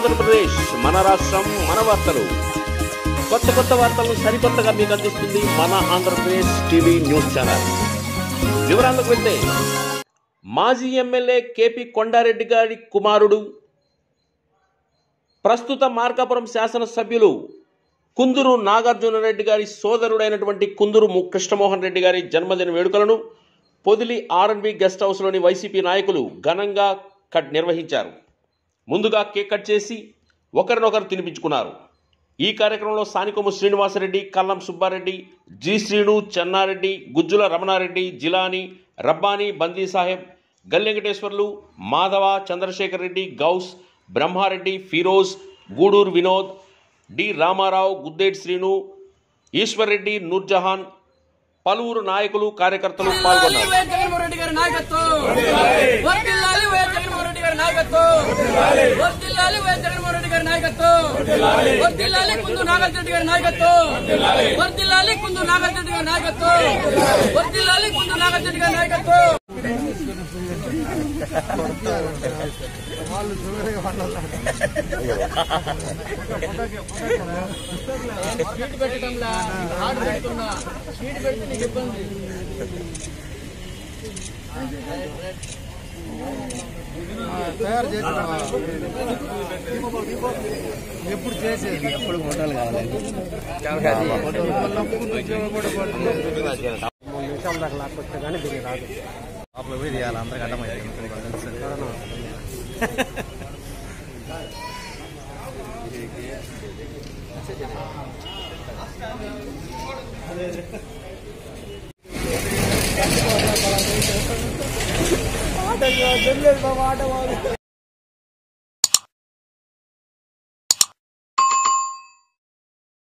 ఆంధ్రప్రదేశ్ మన రాష్ట్రం మన వార్తలు కొత్త కొత్త వార్తలను సరికొత్తగా మీకు అందిస్తుంది మన ఆంధ్రప్రదేశ్ టీవీ న్యూస్ ఛానల్ వివరాలకు వెళ్తే మాజీ ఎమ్మెల్యే కేపీ కొండారెడ్డి గారి కుమారుడు ప్రస్తుత మార్కాపురం శాసనసభ్యులు కుందూరు నాగార్జున రెడ్డి గారి సోదరుడైనటువంటి కుందూరు ము- కృష్ణమోహన్ రెడ్డి గారి జన్మదిన వేడుకలను పొదిలి ఆర్ఎన్బి గెస్ట్ హౌస్లోని వైసీపీ నాయకులు ఘనంగా కట్ నిర్వహించారు ముందుగా కేక్ కట్ చేసి ఒకరినొకరు తినిపించుకున్నారు ఈ కార్యక్రమంలో సానికొమ్ము శ్రీనివాసరెడ్డి కల్లం సుబ్బారెడ్డి జి శ్రీను చెన్నారెడ్డి గుజ్జుల రమణారెడ్డి జిలాని రబ్బాని బందీ సాహెబ్ గల్లెంకటేశ్వర్లు మాధవ చంద్రశేఖర్ రెడ్డి గౌస్ బ్రహ్మారెడ్డి ఫిరోజ్ గూడూరు వినోద్ డి రామారావు గుద్దేటి శ్రీను ఈశ్వర్ రెడ్డి నూర్జహాన్ పలువురు నాయకులు కార్యకర్తలు పాల్గొన్నారు వైఎస్ జగన్మోహన్ రెడ్డి గారి నాయకత్వం వర్దిల్లాలి వైఎస్ జగన్మోహన్ రెడ్డి గారి నాయకత్వం వర్దిల్లాలి వైఎస్ జగన్మోహన్ రెడ్డి గారి నాయకత్వం వర్దిల్లాలి కుందు నాగార్జున రెడ్డి గారి నాయకత్వం వర్దిల్లాలి కుందు నాగార్జున రెడ్డి గారి నాయకత్వం వర్దిల్లాలి కుందు నాగార్జున రెడ్డి గారి నాయకత్వం స్పీడ్ పెట్టడంలా ఆడు పెడుతున్నా స్పీడ్ పెడితే నీకు ఇబ్బంది తయారు చేసినావా ఎప్పుడు చేసేది ఎప్పుడు హోటల్ కావాలి మూడు నిమిషాల దాకా లాక్కొస్తే కానీ దీనికి రాదు లోపల పోయి తీయాలి అందరికి అర్థమైంది